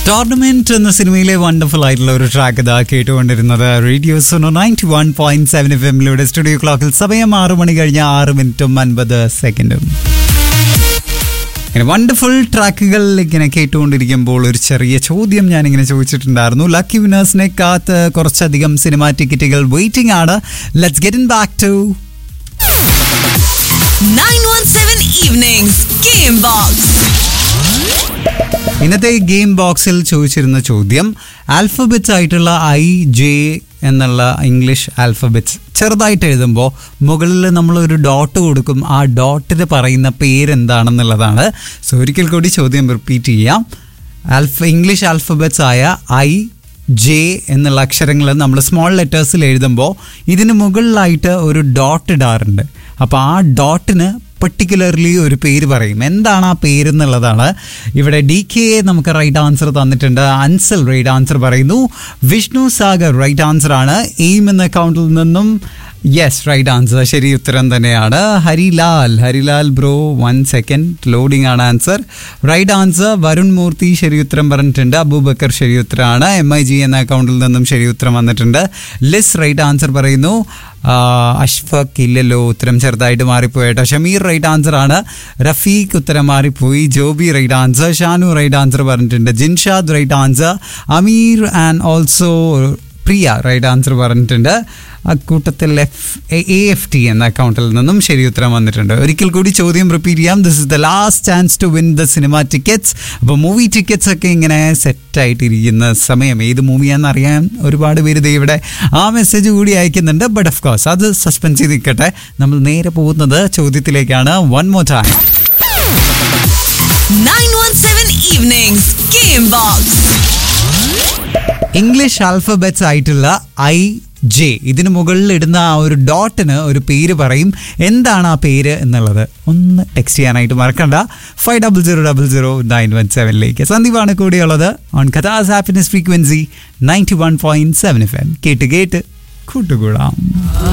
Tournament എന്ന സിനിമയിലെ wonderful ആയിട്ടുള്ള ഒരു ട്രാക്ക് ഇതാ കേട്ടുകൊണ്ടിരുന്നത് radio Sono ninety one point seven F എമ്മിലൂടെ സ്റ്റുഡിയോ ക്ലോക്കിൽ സമയം ആറ് മണി കഴിഞ്ഞ ആറ് മിനിറ്റും അൻപത് സെക്കൻഡും ഇങ്ങനെ വണ്ടർഫുൾ ട്രാക്കുകൾ ഇങ്ങനെ കേട്ടുകൊണ്ടിരിക്കുമ്പോൾ ഒരു ചെറിയ ചോദ്യം ഞാനിങ്ങനെ ചോദിച്ചിട്ടുണ്ടായിരുന്നു ലക്കി വിനേഴ്സിനെ കാത്ത് കുറച്ചധികം സിനിമാ ടിക്കറ്റുകൾ വെയിറ്റിംഗ് ആണ് let's get in back to 917 Evenings Game Box. ഇന്നത്തെ ഗെയിം ബോക്സിൽ ചോദിച്ചിരുന്ന ചോദ്യം ആൽഫബറ്റ്സ് ആയിട്ടുള്ള ഐ ജെ എന്നുള്ള ഇംഗ്ലീഷ് ആൽഫബറ്റ്സ് ചെറുതായിട്ട് എഴുതുമ്പോൾ മുകളിൽ നമ്മൾ ഒരു ഡോട്ട് കൊടുക്കും ആ ഡോട്ടിന് പറയുന്ന പേരെന്താണെന്നുള്ളതാണ് സോ ഒരിക്കൽ കൂടി ചോദ്യം റിപ്പീറ്റ് ചെയ്യാം ആൽഫ ഇംഗ്ലീഷ് ആൽഫബറ്റ്സ് ആയ ഐ ജെ എന്നുള്ള അക്ഷരങ്ങൾ നമ്മൾ സ്മോൾ ലെറ്റേഴ്സിൽ എഴുതുമ്പോൾ ഇതിന് മുകളിലായിട്ട് ഒരു ഡോട്ട് ഇടാറുണ്ട് അപ്പോൾ ആ ഡോട്ടിന് പെർട്ടിക്കുലർലി ഒരു പേര് പറയും എന്താണ് ആ പേര് എന്നുള്ളതാണ് ഇവിടെ ഡി കെ നമുക്ക് റൈറ്റ് ആൻസർ തന്നിട്ടുണ്ട് അൻസൽ റൈറ്റ് ആൻസർ പറയുന്നു വിഷ്ണു സാഗർ റൈറ്റ് ആൻസർ ആണ് എയിം എന്ന അക്കൗണ്ടിൽ നിന്നും യെസ് റൈറ്റ് ആൻസർ ശരി ഉത്തരം തന്നെയാണ് Harilal Harilal bro one second loading ആണ് answer right answer Varun Murthy ശരി ഉത്തരം പറഞ്ഞിട്ടുണ്ട് അബൂബക്കർ ശരി ഉത്തരമാണ് എം ഐ ജി എന്ന അക്കൗണ്ടിൽ നിന്നും ശരി ഉത്തരം വന്നിട്ടുണ്ട് ലിസ് റൈറ്റ് ആൻസർ പറയുന്നു ആ, അഷ്ഫഖ് ഇല്ലല്ലോ ഉത്തരം ചെറുതായിട്ട് മാറിപ്പോയി കേട്ടോ ഷമീർ റൈറ്റ് ആൻസർ ആണ് റഫീഖ് ഉത്തരം മാറിപ്പോയി Joby right answer Shanu right answer പറഞ്ഞിട്ടുണ്ട് Jinshad right answer Ameer and also Priya right answer പറഞ്ഞിട്ടുണ്ട് അക്കൂട്ടത്തിൽ എഫ് എ എഫ് ടി എന്ന അക്കൗണ്ടിൽ നിന്നും ശരി ഉത്തരം വന്നിട്ടുണ്ട് ഒരിക്കൽ കൂടി ചോദ്യം റിപ്പീറ്റ് ചെയ്യാം this is the last chance to win the cinema tickets അപ്പോൾ മൂവി ടിക്കറ്റ്സ് ഒക്കെ ഇങ്ങനെ സെറ്റായിട്ടിരിക്കുന്ന സമയം ഏത് മൂവിയാണെന്ന് അറിയാൻ ഒരുപാട് പേര് ദേ ഇവിടെ ആ മെസ്സേജ് കൂടി അയക്കുന്നുണ്ട് ബട്ട് ഓഫ് കോഴ്സ് അത് സസ്പെൻസ് ചെയ്ത് നിൽക്കട്ടെ നമ്മൾ നേരെ പോകുന്നത് ചോദ്യത്തിലേക്കാണ് one more time 917 Evenings Game Box. English alphabets ആയിട്ടുള്ള ഐ ജെ ഇതിന് മുകളിൽ ഇടുന്ന ആ ഒരു ഡോട്ടിന് ഒരു പേര് പറയും എന്താണ് ആ പേര് എന്നുള്ളത് ഒന്ന് ടെക്സ്റ്റ് ചെയ്യാനായിട്ട് മറക്കണ്ട five double zero double zero nine one സെവനിലേക്ക് സന്ദീപാണ് കൂടിയുള്ളത് ഓൺ കഥാസ് happiness frequency ninety one point seven F M കേട്ട് കേട്ട് കൂട്ടുകൂടാം